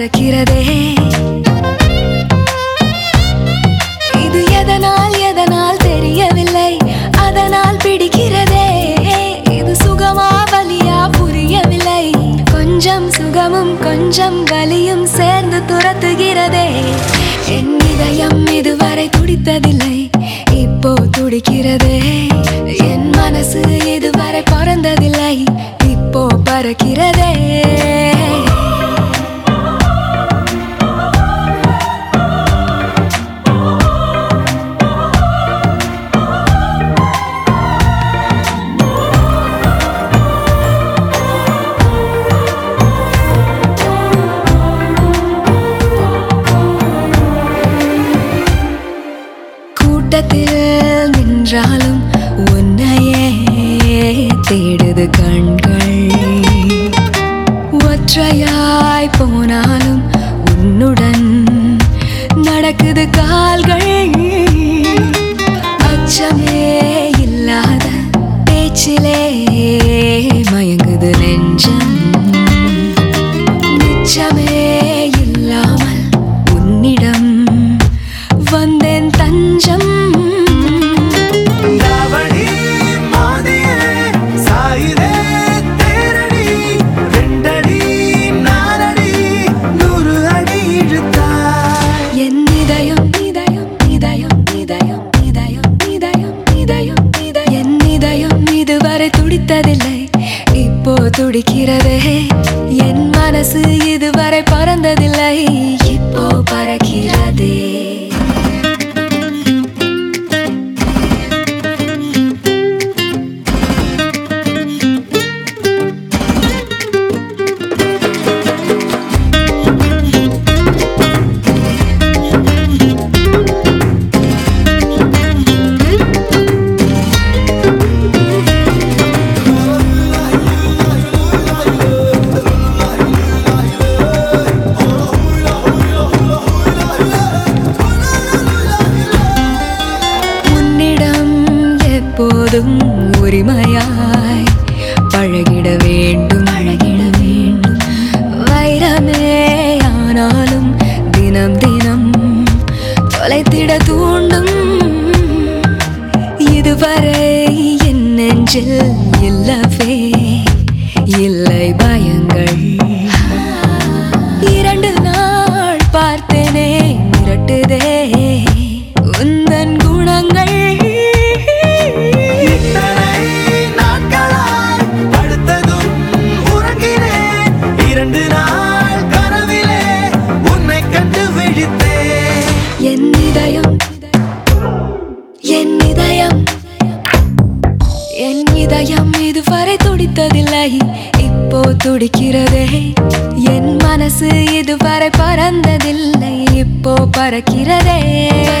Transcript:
பறக்கிறதே இது எதனால் எதனால் தெரியவில்லை அதனால் பிடிக்கிறதே இது சுகமா வலியா புரியவில்லை கொஞ்சம் சுகமும் கொஞ்சம் வலியும் சேர்ந்து துரத்துகிறதே என் இதயம் இதுவரை துடித்ததில்லை இப்போ துடிக்கிறதே என் மனசு இதுவரை பறந்ததில்லை இப்போ பறக்கிறதே கூட்டத்தில் நின்றாலும் உன்னையே தேடுது கண்கள் ஒற்றையாய் போனாலும் உன்னுடன் நடக்குது கால்கள் அச்சமே இல்லாத பேச்சிலே மயங்குது நெஞ்சம் நிச்சமே இல்லாமல் உன்னிடம் வந்தேன் தஞ்சம் தாவணி மோதியே சாயுதே தேரடி ரெண்டடி நாலடி நூறு அடி இழுத்தாய் என் இதயம் இதயம் இதயம் இதயம் இதயம் இதயம் இதயம் இதயம் என் இதயம் இதுவரை துடித்ததில்லை இப்போ துடிக்கிறதே என் மனசு இதுவரை பறந்ததில்லை இப்போ பறக்கிறதே உன்னிடம் எப்போதும் உரிமையாய் பழகிட வேண்டும் பழகிட வேண்டும் வைரமே ஆனாலும் தினம் தினம் தொலைத்திட தூண்டும் இதுவரை என் நெஞ்சில் இல்லவே இல்லை பயங்கள் இரண்டு நாள் பார்த்தேனே மிரட்டுதே உந்தன் குணங்கள் இத்தனை நாட்களாய் படுத்ததும் உறங்கினேன் இரண்டு நாள் கனவிலே உன்னை கண்டு விழித்தேன் என் இதயம் என் இதயம் என் இதயம் இதுவரை துடித்ததில்லை இப்போ துடிக்கிறதே என் மனசு இதுவரை பறந்ததில்லை இப்போ பறக்கிறதே